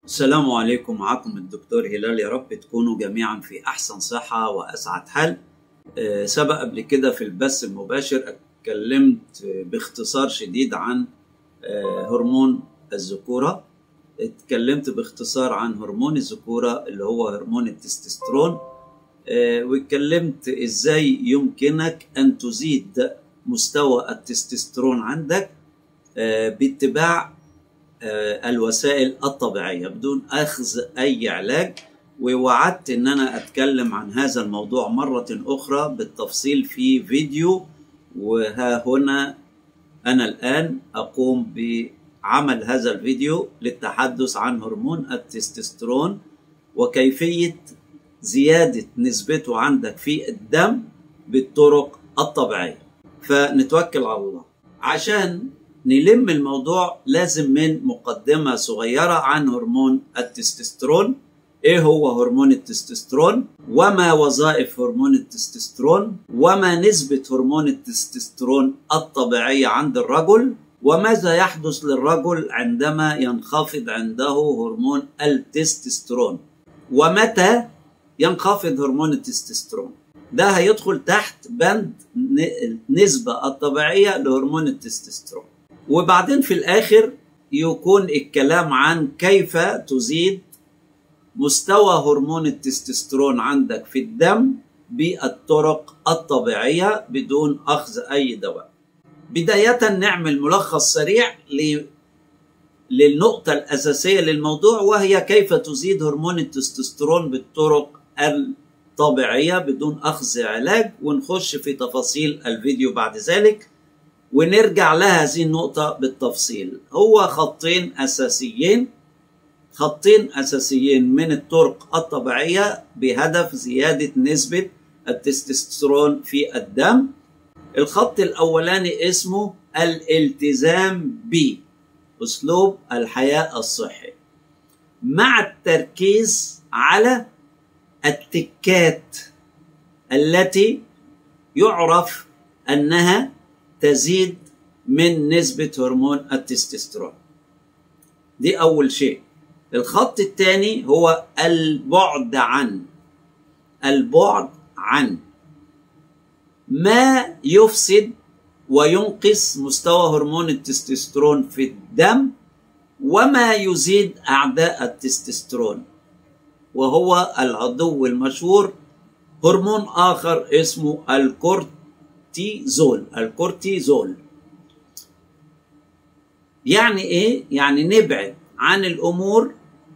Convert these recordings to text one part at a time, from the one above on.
السلام عليكم معكم الدكتور هلال يا رب تكونوا جميعا في احسن صحه واسعد حال آه، سبق قبل كده في البث المباشر اتكلمت باختصار شديد عن آه، هرمون الذكوره اتكلمت باختصار عن هرمون الذكوره اللي هو هرمون التستوستيرون آه، واتكلمت ازاي يمكنك ان تزيد مستوى التستوستيرون عندك آه، باتباع آه، الوسائل الطبيعية بدون أخذ أي علاج ووعدت أن أنا أتكلم عن هذا الموضوع مرة أخرى بالتفصيل في فيديو وها هنا أنا الآن أقوم بعمل هذا الفيديو للتحدث عن هرمون التستوستيرون وكيفية زيادة نسبته عندك في الدم بالطرق الطبيعية فنتوكل على الله عشان نلم الموضوع لازم من مقدمة صغيرة عن هرمون التستوستيرون ايه هو هرمون التستوستيرون وما وظائف هرمون التستوستيرون وما نسبة هرمون التستوستيرون الطبيعية عند الرجل وماذا يحدث للرجل عندما ينخفض عنده هرمون التستوستيرون ومتى ينخفض هرمون التستوستيرون ده هيدخل تحت بند النسبة الطبيعية لهرمون التستوستيرون وبعدين في الآخر يكون الكلام عن كيف تزيد مستوى هرمون التستوستيرون عندك في الدم بالطرق الطبيعية بدون أخذ أي دواء بداية نعمل ملخص سريع ل... للنقطة الأساسية للموضوع وهي كيف تزيد هرمون التستوستيرون بالطرق الطبيعية بدون أخذ علاج ونخش في تفاصيل الفيديو بعد ذلك ونرجع لهذه النقطة بالتفصيل هو خطين أساسيين خطين أساسيين من الطرق الطبيعية بهدف زيادة نسبة التستوستيرون في الدم الخط الأولاني اسمه الالتزام ب أسلوب الحياة الصحي مع التركيز على التكات التي يعرف أنها تزيد من نسبة هرمون التستوستيرون دي أول شيء الخط الثاني هو البعد عن البعد عن ما يفسد وينقص مستوى هرمون التستوستيرون في الدم وما يزيد أعداء التستوستيرون وهو العضو المشهور هرمون آخر اسمه الكورت الكورتيزول الكورتيزول يعني ايه يعني نبعد عن الامور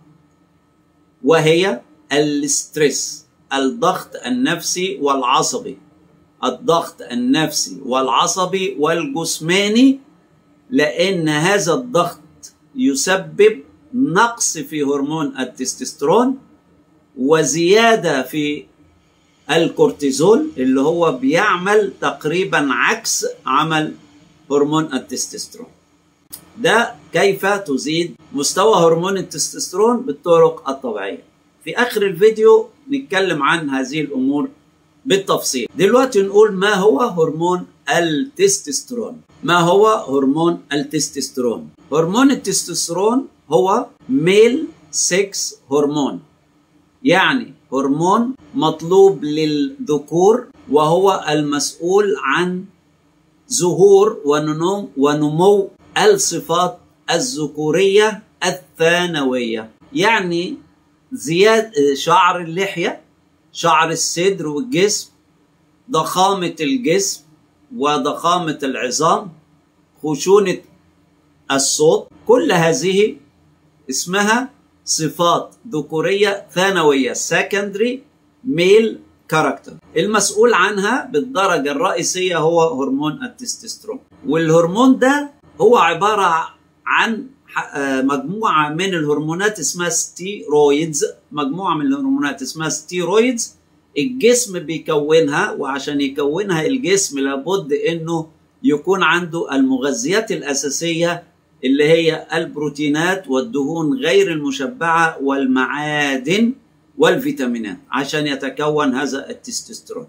وهي الاسترس الضغط النفسي والعصبي الضغط النفسي والعصبي والجسماني لان هذا الضغط يسبب نقص في هرمون التستوستيرون وزياده في الكورتيزول اللي هو بيعمل تقريبا عكس عمل هرمون التستوستيرون ده كيف تزيد مستوى هرمون التستوستيرون بالطرق الطبيعية في آخر الفيديو نتكلم عن هذه الأمور بالتفصيل دلوقتي نقول ما هو هرمون التستوستيرون ما هو هرمون التستوستيرون هرمون التستوستيرون هو ميل سكس هرمون يعني هرمون مطلوب للذكور وهو المسؤول عن ظهور ونمو ونمو الصفات الذكورية الثانوية يعني زياد شعر اللحية شعر الصدر والجسم ضخامة الجسم وضخامة العظام خشونة الصوت كل هذه اسمها صفات ذكورية ثانوية secondary male character المسؤول عنها بالدرجة الرئيسية هو هرمون التستوستيرون والهرمون ده هو عبارة عن مجموعة من الهرمونات اسمها ستيرويدز مجموعة من الهرمونات اسمها ستيرويدز الجسم بيكونها وعشان يكونها الجسم لابد انه يكون عنده المغذيات الأساسية اللي هي البروتينات والدهون غير المشبعة والمعادن والفيتامينات عشان يتكون هذا التستوستيرون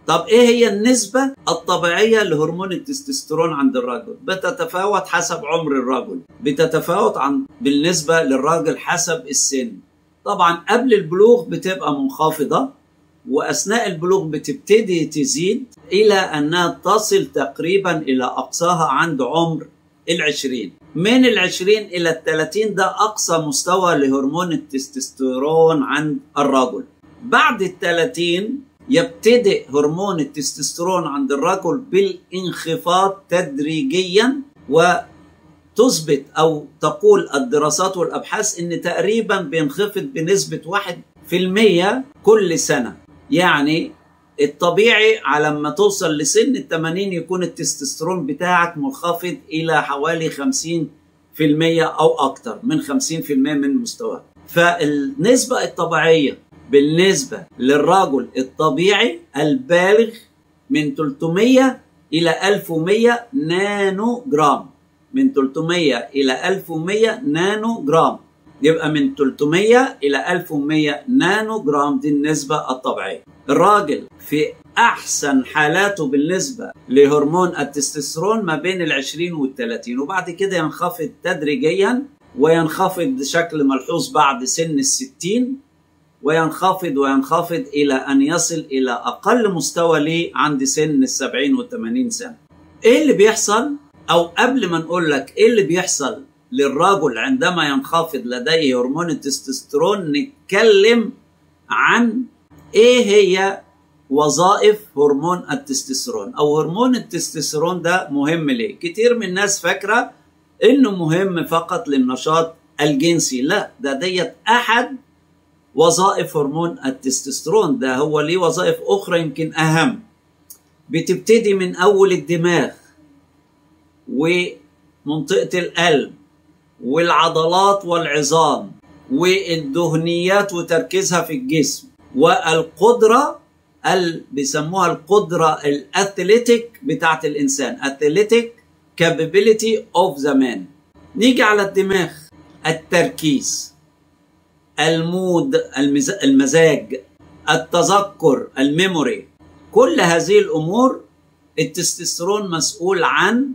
طب ايه هي النسبة الطبيعية لهرمون التستوستيرون عند الرجل؟ بتتفاوت حسب عمر الرجل، بتتفاوت عن بالنسبة للراجل حسب السن. طبعا قبل البلوغ بتبقى منخفضة واثناء البلوغ بتبتدي تزيد الى انها تصل تقريبا الى اقصاها عند عمر العشرين من العشرين إلى الثلاثين ده أقصى مستوى لهرمون التستوستيرون عند الرجل بعد الثلاثين يبتدئ هرمون التستوستيرون عند الرجل بالانخفاض تدريجيا وتثبت أو تقول الدراسات والأبحاث إن تقريبا بينخفض بنسبة واحد في المية كل سنة يعني الطبيعي على ما توصل لسن ال 80 يكون التستوستيرون بتاعك منخفض الى حوالي 50% او اكتر من 50% من مستواه فالنسبة الطبيعية بالنسبة للرجل الطبيعي البالغ من 300 إلى 1100 نانو جرام من 300 إلى 1100 نانو جرام يبقى من 300 إلى 1100 نانو جرام دي النسبة الطبيعية الراجل في أحسن حالاته بالنسبة لهرمون التستوستيرون ما بين العشرين والثلاثين وبعد كده ينخفض تدريجيا وينخفض بشكل ملحوظ بعد سن الستين وينخفض وينخفض إلى أن يصل إلى أقل مستوى ليه عند سن السبعين والثمانين سنة إيه اللي بيحصل أو قبل ما نقول لك إيه اللي بيحصل للرجل عندما ينخفض لديه هرمون التستوستيرون نتكلم عن ايه هي وظائف هرمون التستوستيرون او هرمون التستوستيرون ده مهم ليه كتير من الناس فاكره انه مهم فقط للنشاط الجنسي لا ده ديت احد وظائف هرمون التستوستيرون ده هو ليه وظائف اخرى يمكن اهم بتبتدي من اول الدماغ ومنطقه القلب والعضلات والعظام والدهنيات وتركيزها في الجسم والقدرة اللي بيسموها القدرة الأثليتيك بتاعت الإنسان أثليتيك capability of the man نيجي على الدماغ التركيز المود المز... المزاج التذكر الميموري كل هذه الأمور التستوستيرون مسؤول عن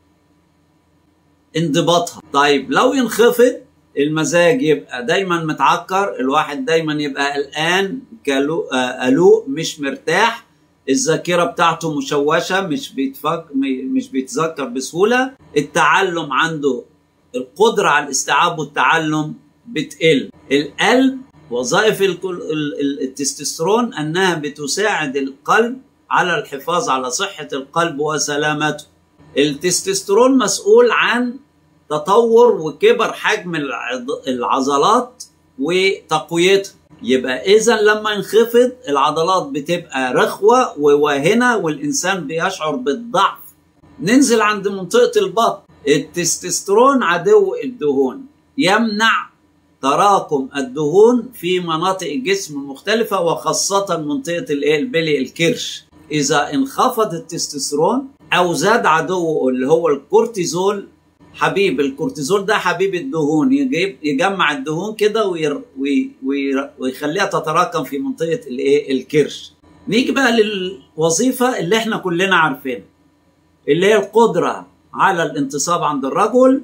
انضباطها طيب لو ينخفض المزاج يبقى دايما متعكر الواحد دايما يبقى قلقان قلوق مش مرتاح الذاكرة بتاعته مشوشة مش بيتفك مش بيتذكر بسهولة التعلم عنده القدرة على الاستيعاب والتعلم بتقل القلب وظائف التستوستيرون انها بتساعد القلب على الحفاظ على صحة القلب وسلامته التستوستيرون مسؤول عن تطور وكبر حجم العضلات وتقويتها يبقى اذا لما ينخفض العضلات بتبقى رخوه وواهنه والانسان بيشعر بالضعف ننزل عند منطقه البطن التستوستيرون عدو الدهون يمنع تراكم الدهون في مناطق الجسم المختلفة وخاصة منطقة البلي الكرش إذا انخفض التستوستيرون أو زاد عدوه اللي هو الكورتيزول حبيب الكورتيزول ده حبيب الدهون يجيب يجمع الدهون كده وير وي وي ويخليها تتراكم في منطقه الايه الكرش نيجي بقى للوظيفه اللي احنا كلنا عارفينها اللي هي القدره على الانتصاب عند الرجل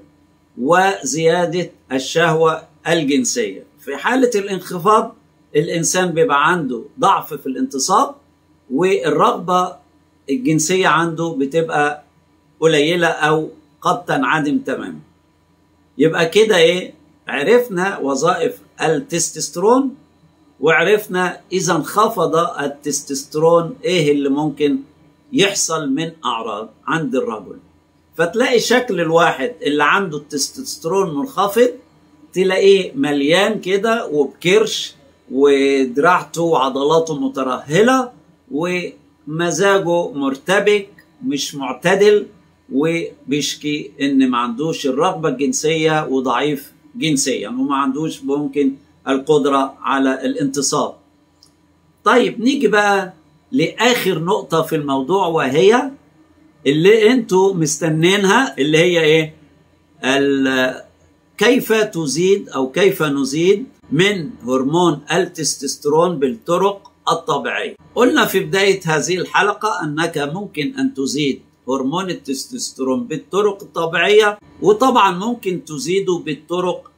وزياده الشهوه الجنسيه في حاله الانخفاض الانسان بيبقى عنده ضعف في الانتصاب والرغبه الجنسيه عنده بتبقى قليله او قد تنعدم تماما يبقى كده ايه عرفنا وظائف التستوستيرون وعرفنا اذا انخفض التستوستيرون ايه اللي ممكن يحصل من اعراض عند الرجل فتلاقي شكل الواحد اللي عنده التستوستيرون منخفض تلاقيه مليان كده وبكرش ودراعته وعضلاته مترهله ومزاجه مرتبك مش معتدل وبيشكي ان ما عندوش الرغبه الجنسيه وضعيف جنسيا وما عندوش ممكن القدره على الانتصاب. طيب نيجي بقى لاخر نقطه في الموضوع وهي اللي انتوا مستنينها اللي هي ايه؟ كيف تزيد او كيف نزيد من هرمون التستوستيرون بالطرق الطبيعية قلنا في بداية هذه الحلقة أنك ممكن أن تزيد هرمون التستوستيرون بالطرق الطبيعية وطبعا ممكن تزيده بالطرق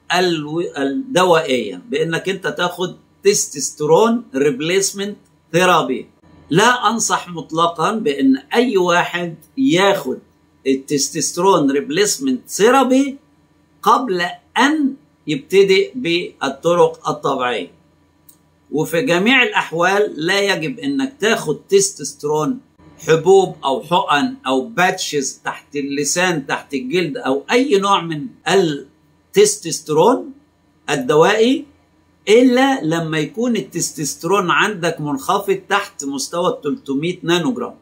الدوائية بأنك أنت تاخد تستوستيرون ريبليسمنت ثيرابي لا أنصح مطلقا بأن أي واحد ياخد التستوستيرون ريبليسمنت ثيرابي قبل أن يبتدئ بالطرق الطبيعية وفي جميع الأحوال لا يجب أنك تاخد تستوستيرون حبوب أو حقن أو باتشز تحت اللسان تحت الجلد أو أي نوع من التستوستيرون الدوائي إلا لما يكون التستوستيرون عندك منخفض تحت مستوى 300 نانو جرام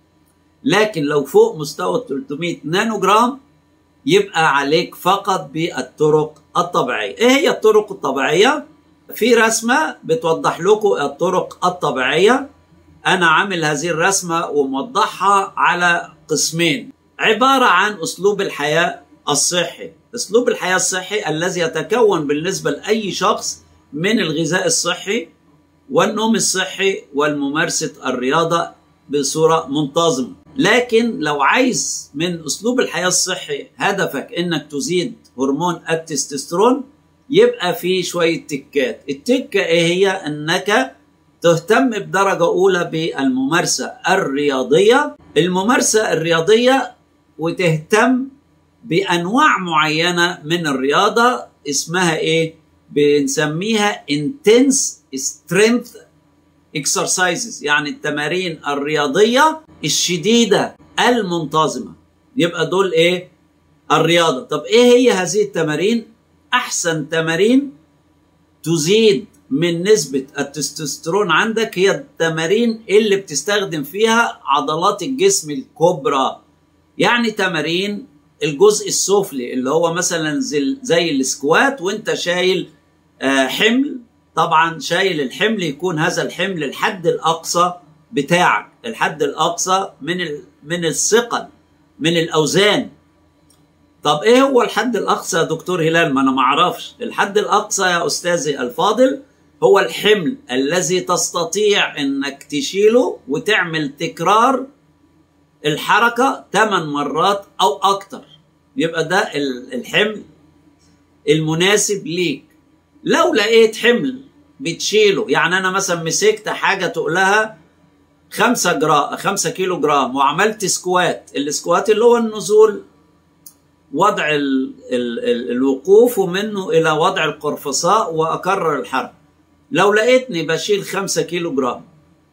لكن لو فوق مستوى 300 نانو جرام يبقى عليك فقط بالطرق الطبيعية ايه هي الطرق الطبيعية في رسمة بتوضح لكم الطرق الطبيعية انا عامل هذه الرسمة وموضحها على قسمين عبارة عن اسلوب الحياة الصحي اسلوب الحياة الصحي الذي يتكون بالنسبة لأي شخص من الغذاء الصحي والنوم الصحي والممارسة الرياضة بصورة منتظمة لكن لو عايز من اسلوب الحياه الصحي هدفك انك تزيد هرمون التستوستيرون يبقى في شويه تكات التكه ايه هي انك تهتم بدرجه اولى بالممارسه الرياضيه الممارسه الرياضيه وتهتم بانواع معينه من الرياضه اسمها ايه بنسميها intense strength exercises يعني التمارين الرياضيه الشديده المنتظمه يبقى دول ايه الرياضه طب ايه هي هذه التمارين احسن تمارين تزيد من نسبه التستوستيرون عندك هي التمارين اللي بتستخدم فيها عضلات الجسم الكبرى يعني تمارين الجزء السفلي اللي هو مثلا زي, زي السكوات وانت شايل آه حمل طبعا شايل الحمل يكون هذا الحمل الحد الاقصى بتاعك الحد الاقصى من من الثقل من الاوزان طب ايه هو الحد الاقصى يا دكتور هلال ما انا ما اعرفش الحد الاقصى يا استاذي الفاضل هو الحمل الذي تستطيع انك تشيله وتعمل تكرار الحركه 8 مرات او اكتر يبقى ده الحمل المناسب ليك لو لقيت حمل بتشيله يعني انا مثلا مسكت حاجه تقلها 5 جرام 5 كيلو جرام وعملت سكوات السكوات اللي هو النزول وضع ال ال ال الوقوف ومنه الى وضع القرفصاء واكرر الحركه لو لقيتني بشيل 5 كيلو جرام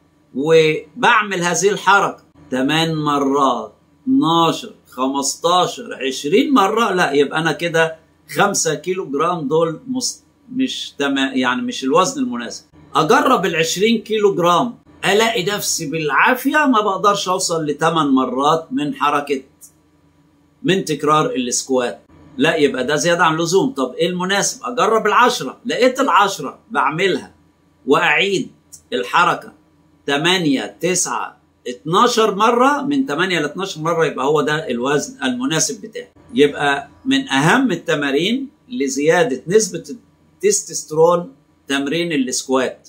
وبعمل هذه الحركه 8 مرات 12 15 20 مره لا يبقى انا كده 5 كيلو جرام دول مست مش تمام يعني مش الوزن المناسب اجرب ال 20 كيلو جرام الاقي نفسي بالعافيه ما بقدرش اوصل لثمان مرات من حركه من تكرار السكوات لا يبقى ده زياده عن اللزوم طب ايه المناسب اجرب العشرة لقيت العشرة بعملها واعيد الحركه 8 9 12 مره من 8 ل 12 مره يبقى هو ده الوزن المناسب بتاعي يبقى من اهم التمارين لزياده نسبه التستوستيرون تمرين السكوات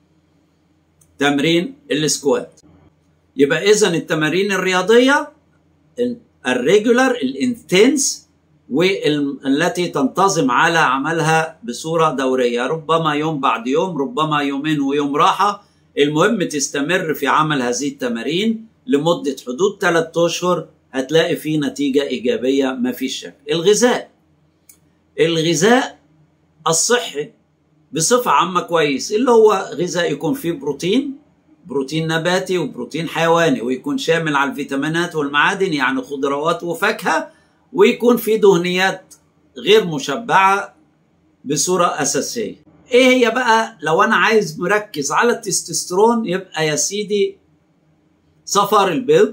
تمرين السكوات يبقى اذا التمارين الرياضيه الريجولار الانتنس والتي تنتظم على عملها بصوره دوريه ربما يوم بعد يوم ربما يومين ويوم راحه المهم تستمر في عمل هذه التمارين لمده حدود ثلاثة اشهر هتلاقي فيه نتيجه ايجابيه ما فيش شك الغذاء الغذاء الصحي بصفة عامة كويس اللي هو غذاء يكون فيه بروتين بروتين نباتي وبروتين حيواني ويكون شامل على الفيتامينات والمعادن يعني خضروات وفاكهة ويكون فيه دهنيات غير مشبعة بصورة أساسية ايه هي بقى لو انا عايز مركز على التستوستيرون يبقى يا سيدي صفار البيض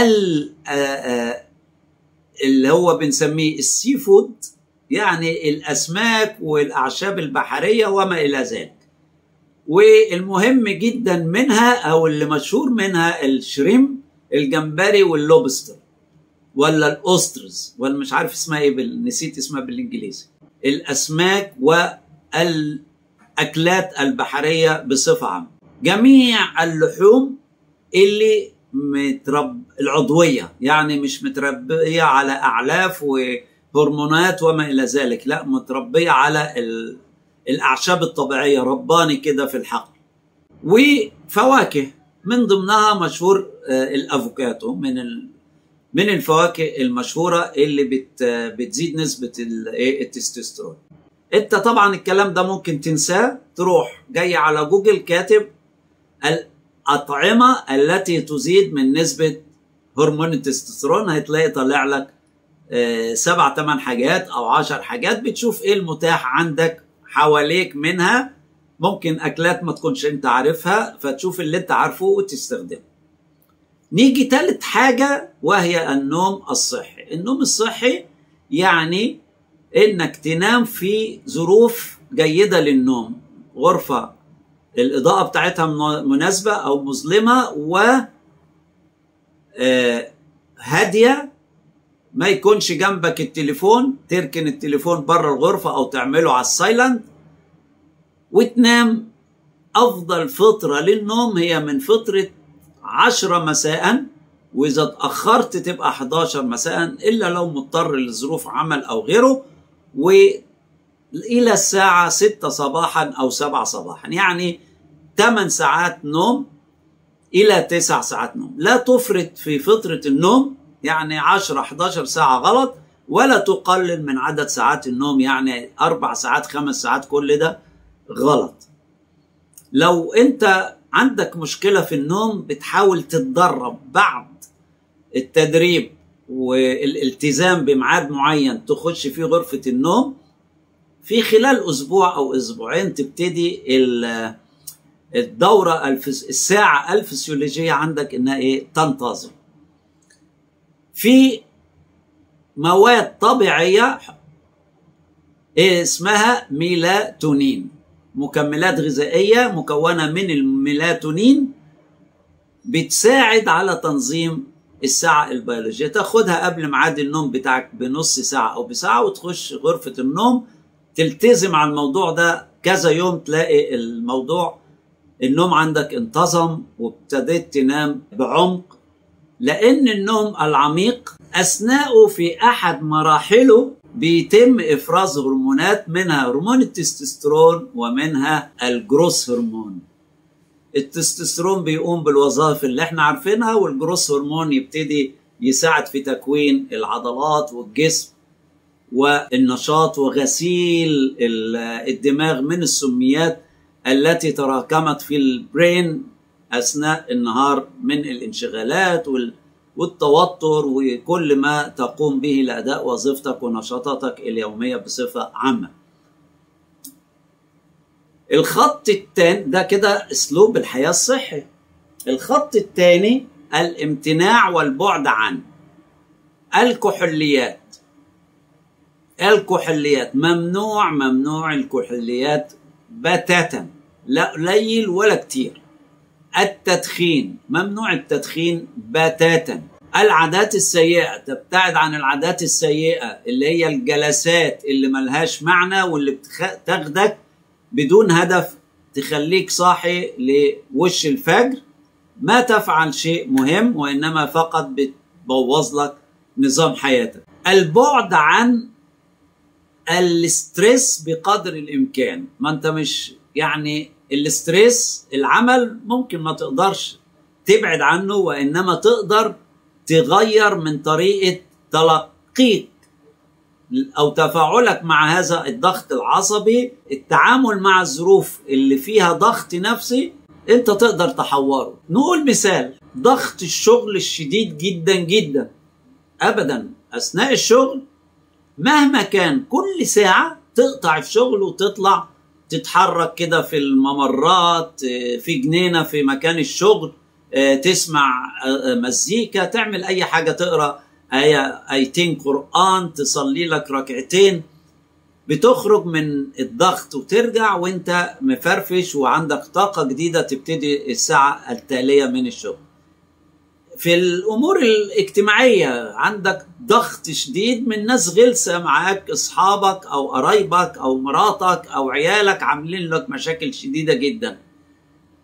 اللي هو بنسميه السي فود يعني الاسماك والاعشاب البحريه وما الى ذلك والمهم جدا منها او اللي مشهور منها الشريم الجمبري واللوبستر ولا الاوسترز ولا مش عارف اسمها ايه بال... نسيت اسمها بالانجليزي الاسماك والاكلات البحريه بصفه عامه جميع اللحوم اللي مترب العضويه يعني مش متربيه على اعلاف وهرمونات وما الى ذلك لا متربيه على ال... الاعشاب الطبيعيه رباني كده في الحقل وفواكه من ضمنها مشهور الافوكاتو من ال... من الفواكه المشهوره اللي بت... بتزيد نسبه التستوستيرون انت طبعا الكلام ده ممكن تنساه تروح جاي على جوجل كاتب الأطعمة التي تزيد من نسبة هرمون التستوستيرون هتلاقي طالع لك سبع ثمان حاجات أو عشر حاجات بتشوف إيه المتاح عندك حواليك منها ممكن أكلات ما تكونش أنت عارفها فتشوف اللي أنت عارفه وتستخدمه نيجي تالت حاجة وهي النوم الصحي النوم الصحي يعني انك تنام في ظروف جيدة للنوم غرفة الإضاءة بتاعتها مناسبة أو مظلمة و هادية ما يكونش جنبك التليفون تركن التليفون بره الغرفة أو تعمله على السايلنت وتنام أفضل فترة للنوم هي من فترة عشرة مساء وإذا اتأخرت تبقى 11 مساء إلا لو مضطر لظروف عمل أو غيره وإلى الساعة 6 صباحا أو 7 صباحا يعني 8 ساعات نوم إلى 9 ساعات نوم لا تفرط في فترة النوم يعني 10 11 ساعة غلط ولا تقلل من عدد ساعات النوم يعني أربع ساعات خمس ساعات كل ده غلط لو أنت عندك مشكلة في النوم بتحاول تتدرب بعد التدريب والالتزام بميعاد معين تخش فيه غرفة النوم في خلال أسبوع أو أسبوعين تبتدي الدورة الساعة الفسيولوجية عندك إنها إيه تنتظم في مواد طبيعية إيه اسمها ميلاتونين مكملات غذائية مكونة من الميلاتونين بتساعد على تنظيم الساعة البيولوجية تاخدها قبل ميعاد النوم بتاعك بنص ساعة أو بساعة وتخش غرفة النوم تلتزم على الموضوع ده كذا يوم تلاقي الموضوع النوم عندك انتظم وابتديت تنام بعمق لأن النوم العميق أثناءه في أحد مراحله بيتم إفراز هرمونات منها هرمون التستوستيرون ومنها الجروس هرمون التستوستيرون بيقوم بالوظائف اللي احنا عارفينها والجروس هرمون يبتدي يساعد في تكوين العضلات والجسم والنشاط وغسيل الدماغ من السميات التي تراكمت في البرين اثناء النهار من الانشغالات والتوتر وكل ما تقوم به لاداء وظيفتك ونشاطاتك اليوميه بصفه عامه. الخط الثاني ده كده اسلوب الحياه الصحي. الخط الثاني الامتناع والبعد عن الكحوليات. الكحوليات ممنوع ممنوع الكحوليات بتاتا لا قليل ولا كتير. التدخين ممنوع التدخين بتاتا العادات السيئة تبتعد عن العادات السيئة اللي هي الجلسات اللي ملهاش معنى واللي بتاخدك بدون هدف تخليك صاحي لوش الفجر ما تفعل شيء مهم وإنما فقط بتبوظ لك نظام حياتك البعد عن الاسترس بقدر الإمكان ما أنت مش يعني الاستريس العمل ممكن ما تقدرش تبعد عنه وانما تقدر تغير من طريقه تلقيك او تفاعلك مع هذا الضغط العصبي التعامل مع الظروف اللي فيها ضغط نفسي انت تقدر تحوره نقول مثال ضغط الشغل الشديد جدا جدا ابدا اثناء الشغل مهما كان كل ساعه تقطع الشغل وتطلع تتحرك كده في الممرات في جنينه في مكان الشغل تسمع مزيكا تعمل اي حاجه تقرا آية ايتين قران تصلي لك ركعتين بتخرج من الضغط وترجع وانت مفرفش وعندك طاقه جديده تبتدي الساعه التاليه من الشغل في الامور الاجتماعيه عندك ضغط شديد من ناس غلسه معاك اصحابك او قرايبك او مراتك او عيالك عاملين لك مشاكل شديده جدا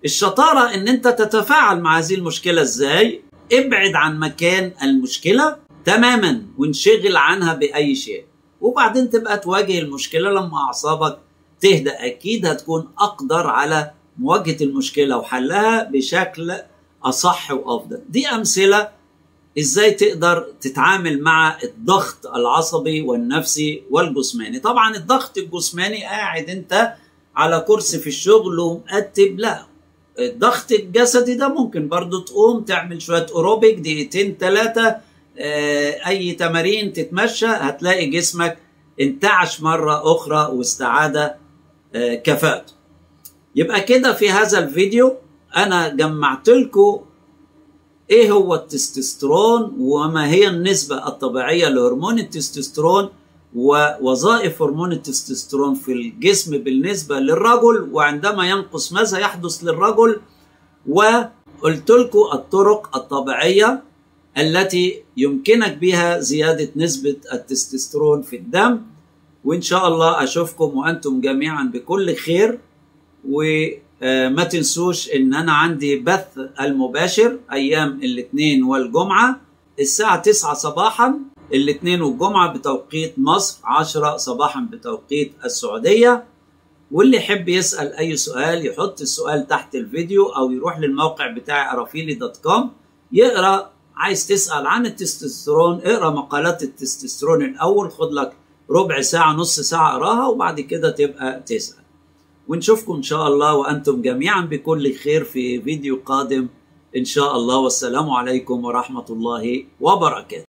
الشطاره ان انت تتفاعل مع هذه المشكله ازاي ابعد عن مكان المشكله تماما وانشغل عنها باي شيء وبعدين تبقى تواجه المشكله لما اعصابك تهدى اكيد هتكون اقدر على مواجهه المشكله وحلها بشكل اصح وافضل دي امثله ازاي تقدر تتعامل مع الضغط العصبي والنفسي والجسماني طبعا الضغط الجسماني قاعد انت على كرسي في الشغل ومقتب لا الضغط الجسدي ده ممكن برضو تقوم تعمل شويه اوروبيك دقيقتين ثلاثه اي تمارين تتمشى هتلاقي جسمك انتعش مره اخرى واستعاد كفاءته يبقى كده في هذا الفيديو انا جمعت لكم ايه هو التستوستيرون وما هي النسبة الطبيعية لهرمون التستوستيرون ووظائف هرمون التستوستيرون في الجسم بالنسبة للرجل وعندما ينقص ماذا يحدث للرجل وقلت لكم الطرق الطبيعية التي يمكنك بها زيادة نسبة التستوستيرون في الدم وإن شاء الله أشوفكم وأنتم جميعا بكل خير وما تنسوش ان انا عندي بث المباشر ايام الاثنين والجمعه الساعه 9 صباحا الاثنين والجمعه بتوقيت مصر 10 صباحا بتوقيت السعوديه واللي يحب يسال اي سؤال يحط السؤال تحت الفيديو او يروح للموقع بتاعي ارافيلي دوت كوم يقرا عايز تسال عن التستوستيرون اقرا مقالات التستوستيرون الاول خد لك ربع ساعه نص ساعه اقراها وبعد كده تبقى تسال ونشوفكم ان شاء الله وانتم جميعا بكل خير في فيديو قادم ان شاء الله والسلام عليكم ورحمه الله وبركاته